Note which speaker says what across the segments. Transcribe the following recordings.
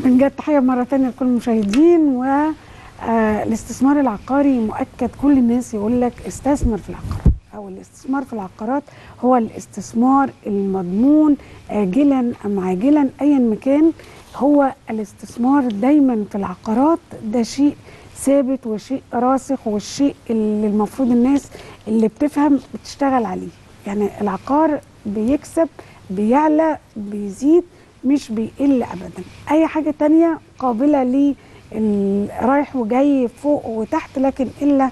Speaker 1: بنجد تحية مرة تانية لكل المشاهدين والاستثمار العقاري مؤكد كل الناس يقول لك استثمر في العقارات أو الاستثمار في العقارات هو الاستثمار المضمون آجلا أم عاجلا أيا مكان هو الاستثمار دايما في العقارات ده شيء ثابت وشيء راسخ والشيء اللي المفروض الناس اللي بتفهم بتشتغل عليه يعني العقار بيكسب بيعلى بيزيد مش بيقل ابدا اي حاجه تانية قابله للرايح وجاي فوق وتحت لكن الا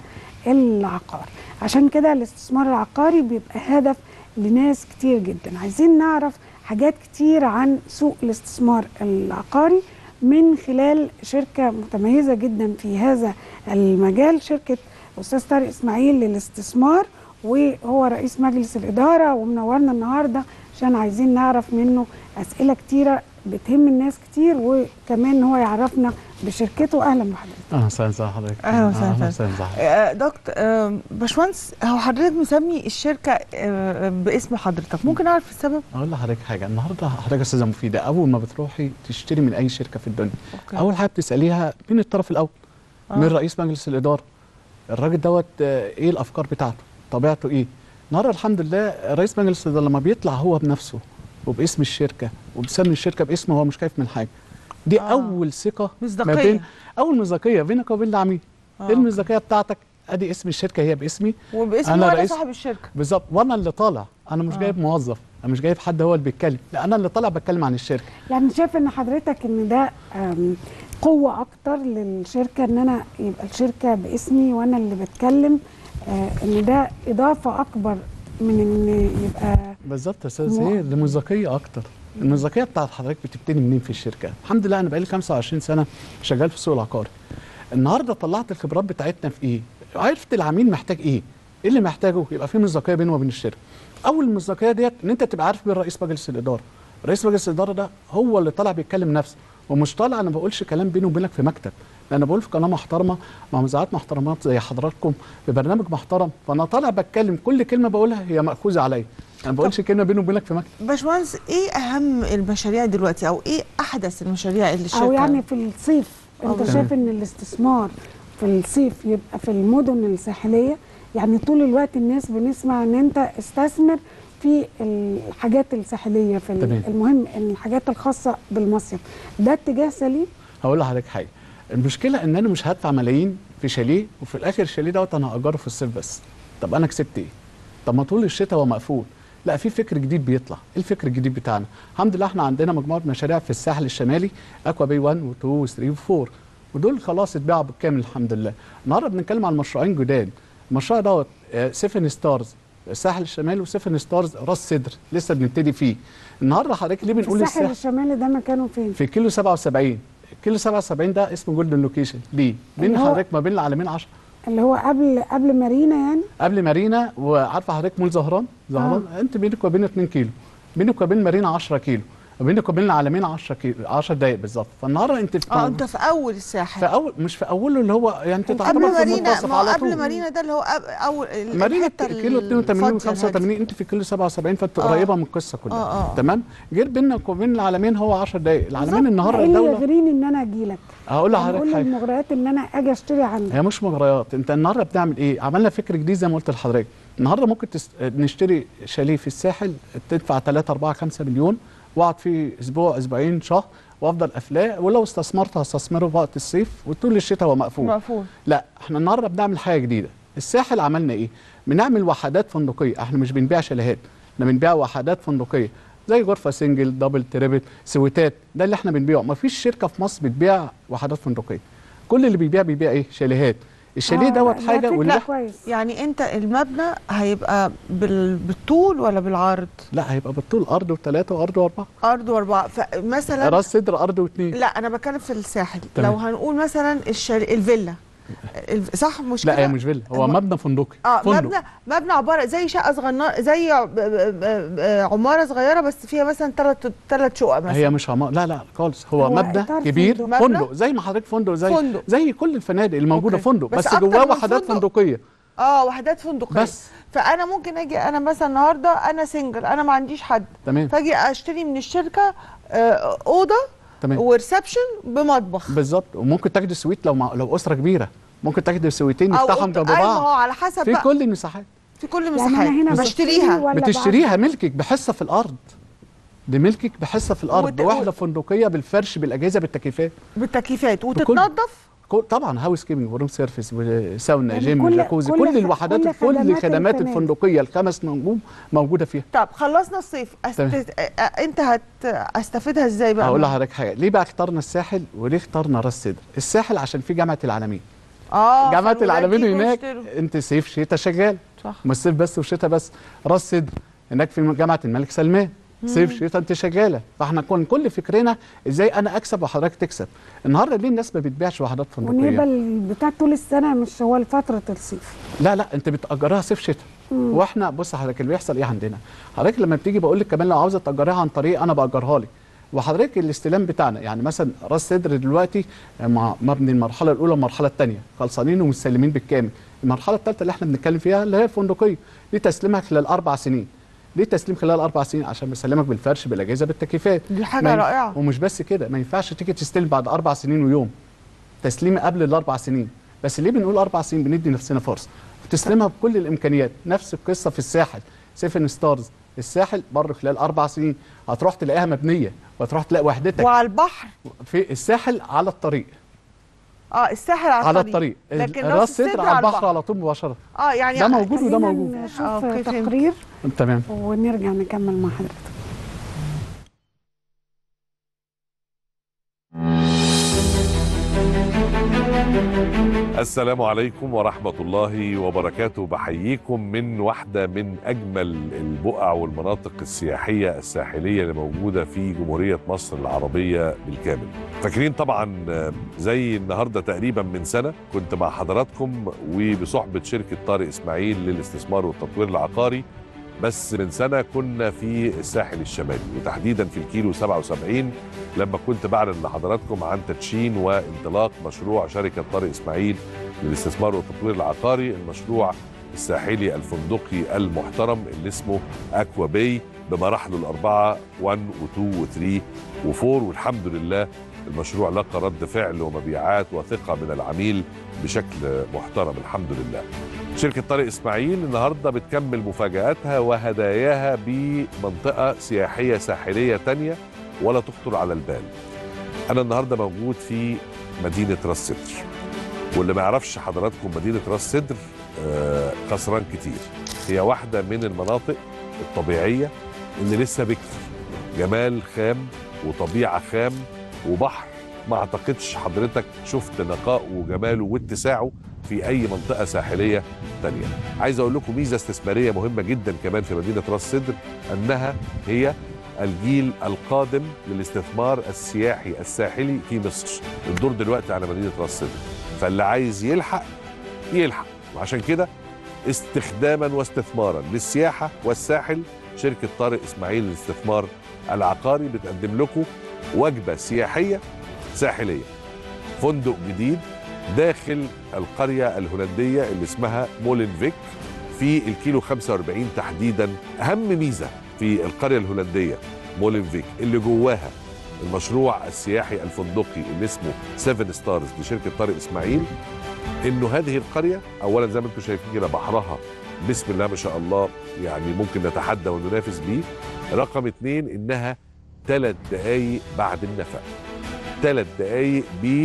Speaker 1: العقار عشان كده الاستثمار العقاري بيبقى هدف لناس كتير جدا عايزين نعرف حاجات كتير عن سوق الاستثمار العقاري من خلال شركه متميزه جدا في هذا المجال شركه استاذ طارق اسماعيل للاستثمار وهو رئيس مجلس الاداره ومنورنا النهارده عشان عايزين نعرف منه اسئله كتيره بتهم الناس كتير وكمان هو يعرفنا بشركته اهلا بحضرتك
Speaker 2: اهلا وسهلا ازي حضرتك
Speaker 3: اهلا وسهلا
Speaker 2: اهلا وسهلا ازي حضرتك
Speaker 3: آه، دكتور آه، باشمهندس هو حضرتك مسمي الشركه آه، باسم حضرتك ممكن اعرف السبب
Speaker 2: اقول لحضرتك حاجه النهارده حضرتك يا استاذه مفيده اول ما بتروحي تشتري من اي شركه في الدنيا
Speaker 3: أوكي.
Speaker 2: اول حاجه بتساليها مين الطرف الاول
Speaker 3: آه.
Speaker 2: من رئيس مجلس الاداره الراجل دوت آه، ايه الافكار بتاعته طبيعته ايه النهارده الحمد لله رئيس مجلس الاداره لما بيطلع هو بنفسه وباسم الشركه وبيسمي الشركه باسمه هو مش خايف من حاجه دي
Speaker 3: آه.
Speaker 2: اول ثقه ما
Speaker 3: مصداقية.
Speaker 2: بين اول مصداقيه بينك وبين العميل
Speaker 3: آه،
Speaker 2: ايه المصداقيه بتاعتك ادي اسم الشركه هي باسمي
Speaker 3: وباسم
Speaker 2: أنا
Speaker 3: وانا
Speaker 2: رئيس-
Speaker 3: صاحب الشركه
Speaker 2: بالظبط وانا اللي طالع انا مش
Speaker 3: آه.
Speaker 2: جايب موظف انا مش جايب حد هو اللي بيتكلم لا انا اللي طالع بتكلم عن الشركه
Speaker 1: يعني شايف ان حضرتك ان ده أم، قوه اكتر للشركه ان انا يبقى الشركه باسمي وانا اللي بتكلم آه، ان ده اضافه اكبر من ان يبقى
Speaker 2: بالظبط يا استاذ
Speaker 1: مو-
Speaker 2: هي المصداقيه اكتر المصداقيه بتاعت حضرتك بتبتدي منين في الشركه الحمد لله انا بقالي 25 سنه شغال في السوق العقاري النهارده طلعت الخبرات بتاعتنا في ايه عرفت العميل محتاج ايه ايه اللي محتاجه يبقى في مصداقيه بينه وبين الشركه اول المصداقيه ديت ان انت تبقى عارف مين رئيس مجلس الاداره رئيس مجلس الاداره ده هو اللي طالع بيتكلم نفسه ومش طالع انا ما بقولش كلام بينه وبينك في مكتب انا بقول في قناه محترمه مع مذيعات محترمات زي حضراتكم في برنامج محترم فانا طالع بتكلم كل كلمه بقولها هي ماخوذه عليا انا ما بقولش كلمه بينه وبينك في مكتب
Speaker 3: باشمهندس ايه اهم المشاريع دلوقتي او ايه احدث المشاريع اللي الشركه
Speaker 1: او يعني في الصيف انت
Speaker 3: تمام.
Speaker 1: شايف ان الاستثمار في الصيف يبقى في المدن الساحليه يعني طول الوقت الناس بنسمع ان انت استثمر في الحاجات الساحليه في ال-
Speaker 2: تمام.
Speaker 1: المهم ان الحاجات الخاصه بالمصيف ده اتجاه سليم
Speaker 2: هقول لحضرتك حاجه المشكله ان انا مش هدفع ملايين في شاليه وفي الاخر الشاليه دوت انا هاجره في الصيف بس طب انا كسبت ايه طب ما طول الشتاء هو مقفول لا في فكر جديد بيطلع ايه الفكر الجديد بتاعنا الحمد لله احنا عندنا مجموعه مشاريع في الساحل الشمالي اكوا بي 1 و2 و3 و4 ودول خلاص اتباعوا بالكامل الحمد لله النهارده بنتكلم عن مشروعين جداد المشروع دوت 7 ستارز الساحل الشمالي و7 ستارز راس سدر لسه بنبتدي فيه النهارده حضرتك ليه بنقول
Speaker 1: الساحل
Speaker 2: الساحل
Speaker 1: الشمالي ده مكانه فين؟
Speaker 2: في كيلو 77 كيلو 77 ده اسمه جولدن لوكيشن ليه؟ بين
Speaker 1: اللي هو-
Speaker 2: حضرتك ما بين العالمين 10
Speaker 1: اللي هو قبل قبل مارينا يعني
Speaker 2: قبل مارينا وعارفه حضرتك مول زهران زهران آه. انت بينك وبينه 2 كيلو بينك وبين مارينا 10 كيلو وبينك وبين العالمين 10 كيلو 10 دقائق بالظبط فالنهارده انت في
Speaker 3: اه انت في اول الساحل
Speaker 2: في اول مش في اوله اللي هو يعني انت
Speaker 3: قبل
Speaker 2: تعتبر في
Speaker 3: مارينا
Speaker 2: المنتصف
Speaker 3: ما هو
Speaker 2: على
Speaker 3: قبل
Speaker 2: طول
Speaker 3: مارينا ده اللي هو أب- اول ال-
Speaker 2: مارينا
Speaker 3: الحتة
Speaker 2: كيلو 82
Speaker 3: الفاضية
Speaker 2: و85
Speaker 3: الهادية.
Speaker 2: انت في كيلو 77 فانت
Speaker 3: آه.
Speaker 2: قريبه من القصه كلها
Speaker 3: آه، آه.
Speaker 2: تمام غير بينك وبين العالمين هو 10 دقائق العالمين
Speaker 3: بالظبط.
Speaker 2: النهارده
Speaker 1: ايه اللي
Speaker 2: الدوله
Speaker 1: يغريني ان انا اجي لك؟
Speaker 2: هقول
Speaker 1: يعني
Speaker 2: لحضرتك
Speaker 1: قول لي
Speaker 2: حاجه
Speaker 1: المغريات ان انا اجي اشتري عندك
Speaker 2: هي مش مغريات انت النهارده بتعمل ايه عملنا فكر جديد زي ما قلت لحضرتك النهارده ممكن تس... نشتري شاليه في الساحل تدفع 3 4 5 مليون واقعد فيه اسبوع اسبوعين شهر وافضل افلاق ولو استثمرت هستثمره في وقت الصيف وطول الشتاء هو مقفول
Speaker 3: مقفول
Speaker 2: لا احنا النهارده بنعمل حاجه جديده الساحل عملنا ايه بنعمل وحدات فندقيه احنا مش بنبيع شاليهات احنا بنبيع وحدات فندقيه زي غرفه سنجل دبل تريبل سويتات ده اللي احنا بنبيعه مفيش شركه في مصر بتبيع وحدات فندقيه كل اللي بيبيع بيبيع ايه شاليهات الشاليه
Speaker 1: آه،
Speaker 2: دوت
Speaker 1: ده
Speaker 2: حاجه
Speaker 1: فكرة
Speaker 2: واللي
Speaker 1: كويس
Speaker 3: يعني انت المبنى هيبقى بال... بالطول ولا بالعرض
Speaker 2: لا هيبقى بالطول ارض وثلاثه وارض واربعه
Speaker 3: ارض واربعه فمثلا
Speaker 2: راس صدر ارض واثنين
Speaker 3: لا انا بتكلم في الساحل
Speaker 2: تمام.
Speaker 3: لو هنقول مثلا الشر... الفيلا الف- صح مش
Speaker 2: لا
Speaker 3: كده؟
Speaker 2: هي مش فيلا هو
Speaker 3: الم-
Speaker 2: مبنى فندقي
Speaker 3: اه
Speaker 2: فندق
Speaker 3: مبنى مبنى عباره زي شقه صغننه زي ع- ب- ب- ب- عماره صغيره بس فيها مثلا ثلاث ثلاث شقق مثلا
Speaker 2: هي مش عمار لا لا خالص هو,
Speaker 1: هو
Speaker 2: مبنى
Speaker 1: إطار
Speaker 2: كبير
Speaker 1: فندق.
Speaker 2: فندق زي ما حضرتك فندق زي
Speaker 3: فندق.
Speaker 2: زي كل الفنادق الموجوده
Speaker 3: أوكي.
Speaker 2: فندق
Speaker 3: بس
Speaker 2: بس,
Speaker 3: أكتر
Speaker 2: جواه
Speaker 3: من
Speaker 2: وحدات
Speaker 3: فندق.
Speaker 2: فندقيه
Speaker 3: اه وحدات فندقيه
Speaker 2: بس
Speaker 3: فانا ممكن اجي انا مثلا النهارده انا سنجل انا ما عنديش حد
Speaker 2: تمام
Speaker 3: فاجي اشتري من الشركه آه، اوضه
Speaker 2: تمام
Speaker 3: وريسبشن بمطبخ
Speaker 2: بالظبط وممكن تاخدي سويت لو مع... لو اسره كبيره ممكن تاخدي سويتين
Speaker 3: أو
Speaker 2: يفتحهم
Speaker 3: أوضة-
Speaker 2: جنب
Speaker 3: أيوة، ما هو
Speaker 2: بعض
Speaker 3: على حسب
Speaker 2: في
Speaker 3: بقى
Speaker 2: كل المساحات
Speaker 3: في كل
Speaker 1: يعني
Speaker 3: مساحات
Speaker 1: انا هنا بشتري
Speaker 3: بتشتريها
Speaker 1: ولا
Speaker 2: بتشتريها ملكك بحصه في الارض دي ملكك بحصه في الارض
Speaker 3: وت-
Speaker 2: بوحده فندقيه بالفرش بالاجهزه بالتكييفات
Speaker 3: بالتكييفات وتتنضف
Speaker 2: كل- طبعا هاوس كيبنج وروم سيرفيس وساونا
Speaker 1: يعني
Speaker 2: جيم
Speaker 1: كل-
Speaker 2: جاكوزي
Speaker 1: كل
Speaker 2: كل,
Speaker 1: خ-
Speaker 2: الوحدات
Speaker 1: كل
Speaker 2: كل
Speaker 1: خدمات
Speaker 2: الخدمات
Speaker 1: الفنادق.
Speaker 2: الفندقيه الخمس نجوم موجوده فيها
Speaker 3: طب خلصنا الصيف
Speaker 2: تمام.
Speaker 3: أست... أ- أ- انت هت استفيدها ازاي بقى
Speaker 2: هقول لحضرتك حاجه ليه بقى اخترنا الساحل وليه اخترنا راس سدر الساحل عشان في جامعه العالمين
Speaker 3: اه
Speaker 2: جامعه
Speaker 3: فالولاد
Speaker 2: العالمين
Speaker 3: يجوا
Speaker 2: هناك
Speaker 3: يشتروا.
Speaker 2: انت صيف شتاء شغال
Speaker 3: صح
Speaker 2: مش صيف بس وشتاء بس راس سدر هناك في جامعه الملك سلمان صيف شتاء انت شغاله فاحنا كون كل فكرنا ازاي انا اكسب وحضرتك تكسب النهارده ليه الناس ما بتبيعش وحدات فندقيه
Speaker 1: ونقبل بتاع طول السنه مش هو فتره الصيف
Speaker 2: لا لا انت بتاجرها صيف شتاء واحنا بص حضرتك اللي بيحصل ايه عندنا حضرتك لما بتيجي بقول لك كمان لو عاوزه تاجرها عن طريق انا باجرها لك وحضرتك الاستلام بتاعنا يعني مثلا راس صدر دلوقتي مع مبني المرحله الاولى والمرحله الثانيه خلصانين ومستلمين بالكامل المرحله الثالثه اللي احنا بنتكلم فيها اللي هي الفندقيه دي تسليمها خلال اربع سنين ليه تسليم خلال اربع سنين عشان بسلمك بالفرش بالاجهزه بالتكييفات
Speaker 3: دي حاجة
Speaker 2: ما ين-
Speaker 3: رائعة.
Speaker 2: ومش بس كده ما ينفعش تيجي تستلم بعد اربع سنين ويوم تسليم قبل الاربع سنين بس ليه بنقول اربع سنين بندي نفسنا فرصه تسلمها بكل الامكانيات نفس القصه في الساحل سيفن ستارز الساحل برضه خلال اربع سنين هتروح تلاقيها مبنيه وهتروح تلاقي وحدتك
Speaker 3: وعلى البحر
Speaker 2: في الساحل على الطريق
Speaker 3: اه الساحل على,
Speaker 2: على الطريق
Speaker 3: لكن
Speaker 2: راس
Speaker 3: راس
Speaker 2: صدر
Speaker 3: الصدر
Speaker 2: على البحر على طول مباشره
Speaker 3: اه يعني
Speaker 2: ده موجود وده
Speaker 1: خلينا
Speaker 2: موجود
Speaker 1: نشوف
Speaker 3: آه، أوكي، فهمت.
Speaker 1: تقرير
Speaker 2: تمام
Speaker 1: ونرجع نكمل مع حضرتك
Speaker 4: السلام عليكم ورحمة الله وبركاته بحييكم من واحدة من أجمل البقع والمناطق السياحية الساحلية اللي موجودة في جمهورية مصر العربية بالكامل فاكرين طبعا آه، زي النهاردة تقريبا من سنة كنت مع حضراتكم وبصحبة شركة طارق إسماعيل للاستثمار والتطوير العقاري بس من سنة كنا في الساحل الشمالي وتحديدا في الكيلو 77 لما كنت بعلن لحضراتكم عن تدشين وانطلاق مشروع شركة طارق إسماعيل للاستثمار والتطوير العقاري المشروع الساحلي الفندقي المحترم اللي اسمه أكوا باي بمراحله الأربعة 1 و2 و3 و4 والحمد لله المشروع لقى رد فعل ومبيعات وثقة من العميل بشكل محترم الحمد لله شركة طارق إسماعيل النهاردة بتكمل مفاجآتها وهداياها بمنطقة سياحية ساحلية تانية ولا تخطر على البال أنا النهاردة موجود في مدينة راس سدر واللي ما يعرفش حضراتكم مدينة راس سدر آه، خسران كتير هي واحدة من المناطق الطبيعية اللي لسه بكر جمال خام وطبيعة خام وبحر ما اعتقدش حضرتك شفت نقائه وجماله واتساعه في اي منطقه ساحليه تانية عايز اقول لكم ميزه استثماريه مهمه جدا كمان في مدينه راس سدر انها هي الجيل القادم للاستثمار السياحي الساحلي في مصر الدور دلوقتي على مدينه راس سدر فاللي عايز يلحق يلحق وعشان كده استخداما واستثمارا للسياحه والساحل شركه طارق اسماعيل للاستثمار العقاري بتقدم لكم وجبه سياحيه ساحليه فندق جديد داخل القريه الهولنديه اللي اسمها مولنفيك في الكيلو 45 تحديدا اهم ميزه في القريه الهولنديه مولنفيك اللي جواها المشروع السياحي الفندقي اللي اسمه 7 ستارز لشركه طارق اسماعيل انه هذه القريه اولا زي ما انتم شايفين كده بحرها بسم الله ما شاء الله يعني ممكن نتحدى وننافس بيه رقم اتنين انها ثلاث دقايق بعد النفق ثلاث دقايق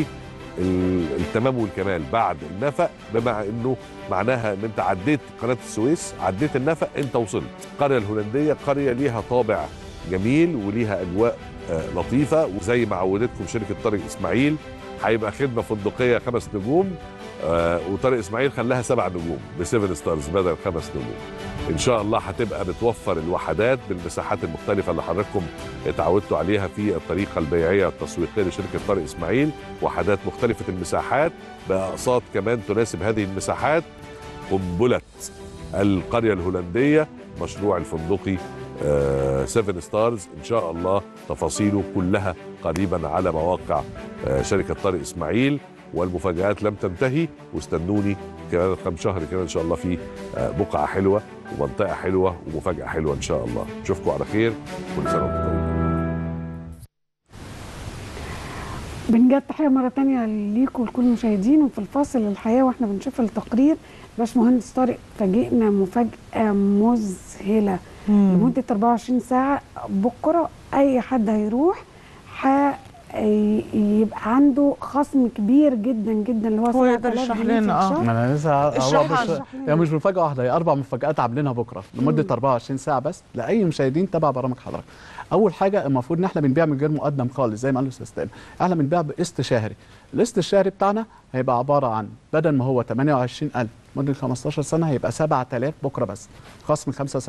Speaker 4: بالتمام والكمال بعد النفق بمع انه معناها ان انت عديت قناه السويس عديت النفق انت وصلت القريه الهولنديه قريه ليها طابع جميل وليها اجواء آه، لطيفه وزي ما عودتكم شركه طارق اسماعيل هيبقى خدمه فندقيه خمس نجوم آه وطارق اسماعيل خلاها سبع نجوم بسيفن ستارز بدل خمس نجوم ان شاء الله هتبقى بتوفر الوحدات بالمساحات المختلفه اللي حضراتكم اتعودتوا عليها في الطريقه البيعيه التسويقيه لشركه طارق اسماعيل وحدات مختلفه المساحات باقساط كمان تناسب هذه المساحات قنبله القريه الهولنديه مشروع الفندقي 7 ستارز ان شاء الله تفاصيله كلها قريبا على مواقع آه، شركه طارق اسماعيل والمفاجآت لم تنتهي واستنوني كمان كم شهر كده ان شاء الله في آه، بقعه حلوه ومنطقه حلوه ومفاجاه حلوه ان شاء الله اشوفكم على خير كل سنه وانتم طيبين
Speaker 1: بنجد تحيه مره تانية ليكم ولكل المشاهدين وفي الفاصل الحياه واحنا بنشوف التقرير باشمهندس طارق فاجئنا مفاجاه مذهله لمده 24 ساعه بكره اي حد هيروح ح يبقى عنده خصم كبير جدا جدا اللي هو
Speaker 3: هو يقدر
Speaker 1: 7000
Speaker 3: يشرح
Speaker 1: جنيه في
Speaker 3: لنا، آه.
Speaker 1: الشهر.
Speaker 2: ما انا لسه
Speaker 3: اشرحها،
Speaker 2: مش
Speaker 1: اشرح لنا.
Speaker 2: هي مش مفاجاه واحده هي اربع مفاجات عاملينها بكره لمده 24 ساعه بس لاي مشاهدين تبع برامج حضرتك اول حاجه المفروض ان احنا بنبيع من غير مقدم خالص زي ما قال الاستاذ تامر احنا بنبيع بقسط شهري القسط الشهري بتاعنا هيبقى عباره عن بدل ما هو 28000 مده 15 سنه هيبقى 7000 بكره بس خصم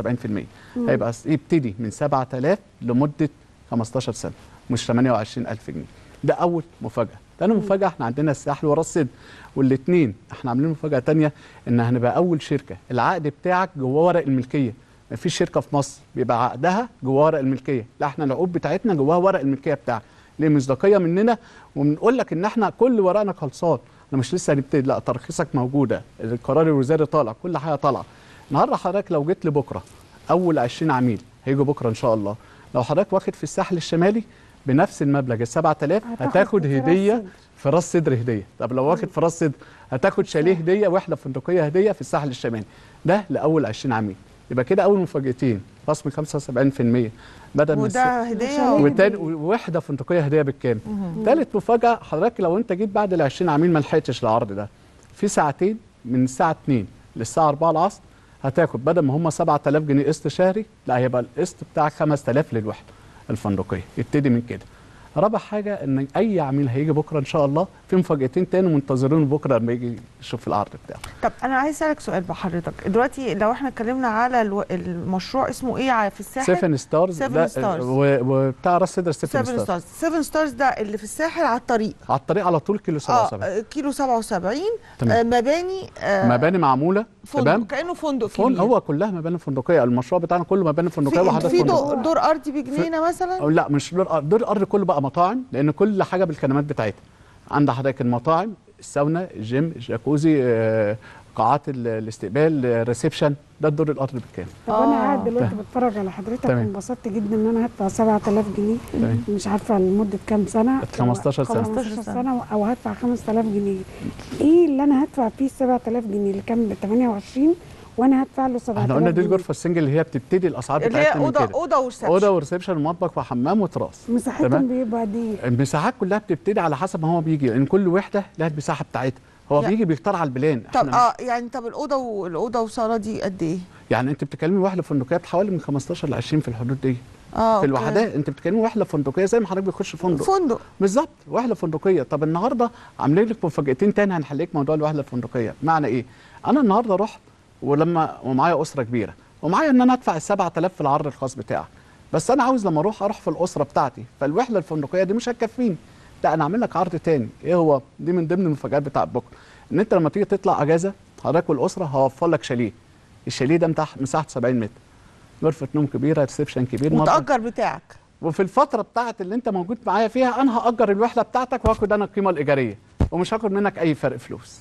Speaker 2: 75% هيبقى يبتدي من 7000 لمده 15 سنه مش 28000 جنيه ده اول مفاجاه تاني مفاجاه احنا عندنا الساحل وراس سد والاثنين احنا عاملين مفاجاه تانية ان هنبقى اول شركه العقد بتاعك جواه ورق الملكيه مفيش شركه في مصر بيبقى عقدها جواه ورق الملكيه لا احنا العقود بتاعتنا جواها ورق الملكيه بتاعك ليه مصداقيه مننا وبنقول لك ان احنا كل ورقنا خلصان انا مش لسه هنبتدي لا ترخيصك موجوده القرار الوزاري طالع كل حاجه طالعه النهارده حضرتك لو جيت لبكره اول 20 عميل هيجوا بكره ان شاء الله لو حضرتك واخد في الساحل الشمالي بنفس المبلغ ال 7000
Speaker 1: هتاخد
Speaker 2: هتاخد
Speaker 1: في راس
Speaker 2: هديه
Speaker 1: صدر.
Speaker 2: في راس صدر هديه طب لو واخد في راس صدر هتاخد شاليه هديه وحده فندقيه هديه في الساحل الشمالي ده لاول 20 عميل يبقى كده اول مفاجاتين خصم 75% بدل من الس-
Speaker 3: وده هديه
Speaker 1: شاليه.
Speaker 3: و-
Speaker 2: وتاني وحده فندقيه هديه بالكامل ثالث مفاجاه حضرتك لو انت جيت بعد ال 20 عميل ما لحقتش العرض ده في ساعتين من الساعه 2 للساعه 4 العصر هتاخد بدل ما هم 7000 جنيه قسط شهري لا هيبقى القسط بتاعك 5000 للوحده الفندقيه يبتدي من كده رابع حاجه ان اي عميل هيجي بكره ان شاء الله في مفاجاتين تاني منتظرين بكره لما يجي يشوف العرض بتاعه
Speaker 3: طب انا عايز اسالك سؤال بحضرتك دلوقتي لو احنا اتكلمنا على الو... المشروع اسمه ايه ع- في الساحل
Speaker 2: 7 ستارز
Speaker 3: Seven
Speaker 2: ده-
Speaker 3: Stars.
Speaker 2: و- وبتاع راس صدر 7
Speaker 3: 7
Speaker 2: ستارز
Speaker 3: ستارز 7 ستارز ده اللي في الساحل على الطريق
Speaker 2: على الطريق على طول كيلو 77
Speaker 3: اه كيلو 77
Speaker 2: تمام.
Speaker 3: آه مباني آه
Speaker 2: مباني معموله تمام
Speaker 3: فندق كانه فندق
Speaker 2: فندق
Speaker 3: كبير
Speaker 2: هو كلها مباني فندقيه المشروع بتاعنا كله مباني فندقيه
Speaker 3: في,
Speaker 2: وحدات
Speaker 3: في
Speaker 2: فندقيه
Speaker 3: دور, دور ارضي بجنينه مثلا
Speaker 2: أو لا مش دور دور الارض كله بقى مطاعم لان كل حاجه بالخدمات بتاعتها عند حضرتك المطاعم الساونا الجيم الجاكوزي آه، قاعات ال- الاستقبال آه، ريسبشن ده الدور الارضي بالكامل
Speaker 1: طب انا
Speaker 3: آه.
Speaker 1: قاعد دلوقتي بتفرج على حضرتك
Speaker 2: تمام.
Speaker 1: وانبسطت جدا ان انا هدفع 7000 جنيه
Speaker 2: تمام.
Speaker 1: مش عارفه لمده كام سنه
Speaker 2: 15 سنة.
Speaker 1: 15 سنه او هدفع 5000 جنيه ايه اللي انا هدفع فيه 7000 جنيه اللي كان ب 28 وانا هدفع له 7000
Speaker 2: احنا قلنا دي
Speaker 1: جنيه.
Speaker 2: الغرفه السنجل اللي هي بتبتدي الاسعار
Speaker 3: اللي هي
Speaker 2: بتاعتنا من
Speaker 3: اوضه
Speaker 2: كده
Speaker 3: اوضه وريسبشن
Speaker 2: اوضه وريسبشن ومطبخ وحمام وتراس
Speaker 1: مساحتهم
Speaker 2: تمام.
Speaker 1: بيبقى قد ايه
Speaker 2: المساحات كلها بتبتدي على حسب ما هو بيجي لان كل وحده لها المساحه بتاعتها هو
Speaker 3: لا.
Speaker 2: بيجي بيختار على البلان
Speaker 3: طب
Speaker 2: إحنا مش-
Speaker 3: اه يعني طب الاوضه والاوضه وصاله دي قد ايه؟
Speaker 2: يعني انت بتتكلمي واحده فندقيه حوالي من 15 ل 20 في الحدود دي
Speaker 3: اه
Speaker 2: في
Speaker 3: أوكي.
Speaker 2: الوحدات انت بتتكلمي واحده فندقيه زي ما حضرتك بتخش فندق
Speaker 3: فندق
Speaker 2: بالظبط وحده فندقيه طب النهارده عاملين لك مفاجاتين تاني هنحليك موضوع الوحده الفندقيه معنى ايه انا النهارده رحت ولما ومعايا اسره كبيره ومعايا ان انا ادفع ال 7000 في العرض الخاص بتاعك بس انا عاوز لما اروح اروح في الاسره بتاعتي فالوحده الفندقيه دي مش هتكفيني لا انا اعمل لك عرض تاني ايه هو دي من ضمن المفاجات بتاعت بكره ان انت لما تيجي تطلع اجازه حضرتك والاسره هوفر لك شاليه الشاليه ده متاح مساحته 70 متر غرفه نوم كبيره ريسبشن كبير مطبخ
Speaker 3: متأجر بتاعك
Speaker 2: وفي الفتره بتاعت اللي انت موجود معايا فيها انا هاجر الوحده بتاعتك واخد انا القيمه الايجاريه ومش هاخد منك اي فرق فلوس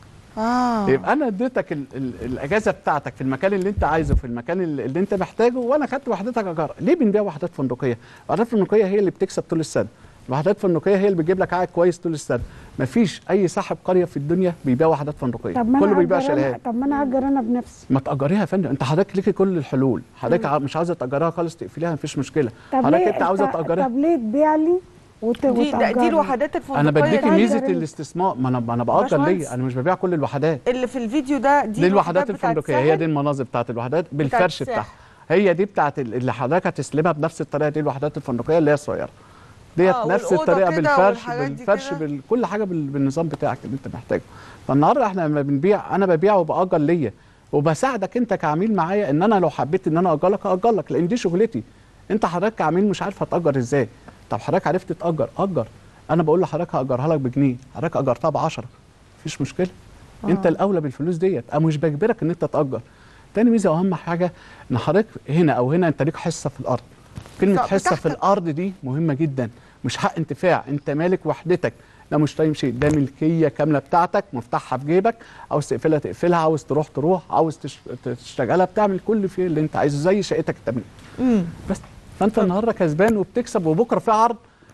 Speaker 3: اه
Speaker 2: يبقى انا اديتك ال ال الاجازه بتاعتك في المكان اللي انت عايزه في المكان اللي, اللي انت محتاجه وانا خدت وحدتك اجار ليه بنبيع وحدات فندقيه وحدات فندقيه هي اللي بتكسب طول السنه الوحدات الفندقيه هي اللي بتجيب لك عائد كويس طول السنه مفيش اي صاحب قريه في الدنيا بيبيع وحدات فندقيه
Speaker 1: طب ما
Speaker 2: كله
Speaker 1: انا
Speaker 2: بيبيع
Speaker 1: أجر أنا-
Speaker 2: شاليهات
Speaker 1: طب ما انا اجر انا بنفسي
Speaker 2: ما تاجريها يا فندم انت حضرتك ليكي كل الحلول حضرتك ع- مش عاوزه تاجرها خالص تقفليها مفيش مشكله
Speaker 1: طب
Speaker 2: حضرتك
Speaker 1: ليه
Speaker 2: انت عاوزه
Speaker 1: طب-
Speaker 2: تاجرها
Speaker 1: طب ليه تبيع لي وت...
Speaker 3: دي ده- دي
Speaker 1: وتأجرني؟
Speaker 3: الوحدات الفندقيه
Speaker 2: انا بديكي
Speaker 1: تأجر
Speaker 2: ميزه
Speaker 1: انت.
Speaker 2: الاستثمار ما انا ما انا باجر
Speaker 3: باشمهندس.
Speaker 2: ليه انا مش ببيع كل الوحدات
Speaker 3: اللي في الفيديو ده دي,
Speaker 2: دي الوحدات
Speaker 3: بتاعت
Speaker 2: الفندقيه هي
Speaker 3: الساحل؟
Speaker 2: دي المناظر بتاعت الوحدات بالفرش
Speaker 3: الساحل.
Speaker 2: بتاعها هي دي بتاعت ال- اللي حضرتك هتستلمها بنفس الطريقه دي الوحدات الفندقيه اللي هي الصغيره ديت
Speaker 3: آه،
Speaker 2: نفس
Speaker 3: والأوضة
Speaker 2: الطريقه
Speaker 3: كده
Speaker 2: بالفرش
Speaker 3: والحاجات دي
Speaker 2: بالفرش
Speaker 3: كده.
Speaker 2: بال... كل حاجه بال... بالنظام بتاعك اللي انت محتاجه فالنهارده احنا لما بنبيع انا ببيع وباجر ليا وبساعدك انت كعميل معايا ان انا لو حبيت ان انا اجر لك اجر لك لان دي شغلتي انت حضرتك كعميل مش عارف هتاجر ازاي طب حضرتك عرفت تاجر اجر انا بقول لحضرتك هاجرها لك بجنيه حضرتك اجرتها ب 10 مفيش مشكله آه. انت الاولى بالفلوس ديت انا مش بجبرك ان انت تاجر تاني ميزه واهم حاجه ان حضرتك هنا او هنا انت ليك حصه في الارض كلمه
Speaker 3: طب
Speaker 2: حصه في
Speaker 3: بتاعتك.
Speaker 2: الارض دي مهمه جدا مش حق انتفاع انت مالك وحدتك ده مش تايم شيء ده ملكيه كامله بتاعتك مفتاحها في جيبك عاوز تقفلها تقفلها عاوز تروح تروح عاوز تش... تشتغلها بتعمل كل فيه اللي انت عايزه زي شقتك التمليك
Speaker 3: امم
Speaker 2: بس فانت النهارده كسبان وبتكسب وبكره في عرض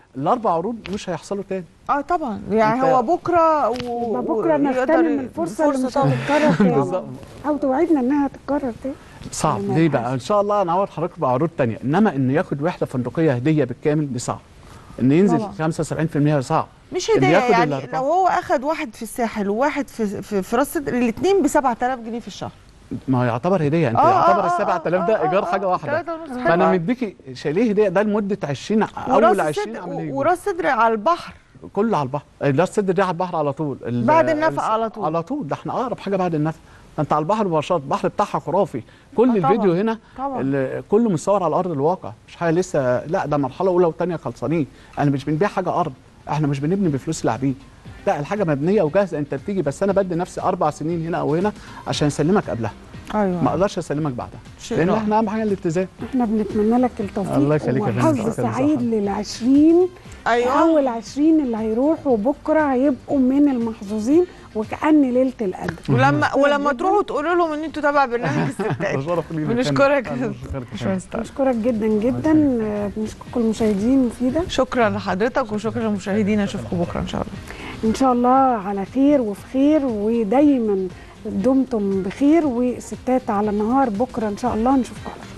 Speaker 2: الاربع عروض مش هيحصلوا تاني
Speaker 3: اه طبعا يعني
Speaker 2: أنت-
Speaker 3: هو بكره و...
Speaker 1: يبقى بكره
Speaker 3: ويقدر-
Speaker 1: نغتنم الفرصه اللي مش
Speaker 3: طبعا
Speaker 1: هتتكرر تاني
Speaker 2: بالظبط.
Speaker 1: او توعدنا انها تتكرر تاني
Speaker 2: صعب
Speaker 1: لما
Speaker 2: ليه
Speaker 1: يبقى
Speaker 2: بقى ان شاء الله نعوض حضرتك بعروض تانية انما انه ياخد وحده فندقيه هديه بالكامل دي صعب ان ينزل
Speaker 3: طبعا.
Speaker 2: 75% صعب
Speaker 3: مش
Speaker 2: اللي
Speaker 3: هديه
Speaker 2: ياخد
Speaker 3: يعني
Speaker 2: الأربعة.
Speaker 3: لو هو اخد واحد في الساحل وواحد في في, في راس سدر الاثنين ب 7000 جنيه في الشهر
Speaker 2: ما هو يعتبر هديه انت
Speaker 3: آه،
Speaker 2: يعتبر
Speaker 3: آه،
Speaker 2: ال
Speaker 3: آه،
Speaker 2: 7000
Speaker 3: آه،
Speaker 2: ده
Speaker 3: آه،
Speaker 2: ايجار
Speaker 3: آه،
Speaker 2: حاجه
Speaker 3: آه،
Speaker 2: واحده
Speaker 3: تلاتة ونص،
Speaker 2: فانا
Speaker 3: حلو.
Speaker 2: مديكي شاليه هديه ده لمده 20 اول
Speaker 3: وراس
Speaker 2: 20
Speaker 3: السدر
Speaker 2: عمليه
Speaker 3: وراس سدر على البحر
Speaker 2: كله على البحر راس سدر دي على البحر على طول ال-
Speaker 3: بعد النفق
Speaker 2: الس-
Speaker 3: على طول.
Speaker 2: على طول ده احنا اقرب حاجه بعد النفق ده انت على البحر مباشره البحر بتاعها خرافي كل
Speaker 3: آه طبعاً.
Speaker 2: الفيديو هنا
Speaker 3: طبعاً.
Speaker 2: ال- كله متصور على ارض الواقع مش حاجه لسه لا ده مرحله اولى وثانيه خلصانين انا مش بنبيع حاجه ارض احنا مش بنبني بفلوس العبيد لا الحاجه مبنيه وجاهزه انت بتيجي بس انا بدي نفسي اربع سنين هنا او هنا عشان اسلمك قبلها
Speaker 3: ايوه
Speaker 2: ما اقدرش اسلمك بعدها
Speaker 3: شيء
Speaker 2: لان
Speaker 3: رائع.
Speaker 2: احنا اهم حاجه الالتزام
Speaker 1: احنا بنتمنى لك التوفيق
Speaker 2: الله يخليك يا فندم.
Speaker 1: وحظ
Speaker 2: شكراً
Speaker 1: سعيد
Speaker 2: لصحتك.
Speaker 1: للعشرين
Speaker 3: ايوه
Speaker 1: اول عشرين اللي هيروحوا بكره هيبقوا من المحظوظين وكأن ليله القدر
Speaker 3: ولما ولما تروحوا تقولوا لهم ان انتوا تبع برنامج الستات
Speaker 2: شرف لينا
Speaker 3: بنشكرك.
Speaker 2: أنا بشكرك يا فندم.
Speaker 1: بشكرك جدا جدا آه، بنشكر كل المشاهدين مفيده
Speaker 3: شكرا لحضرتك وشكرا للمشاهدين اشوفكم بكره ان شاء الله
Speaker 1: ان شاء الله على خير وفي خير ودايما دمتم بخير وستات على النهار بكره ان شاء الله نشوفكم على خير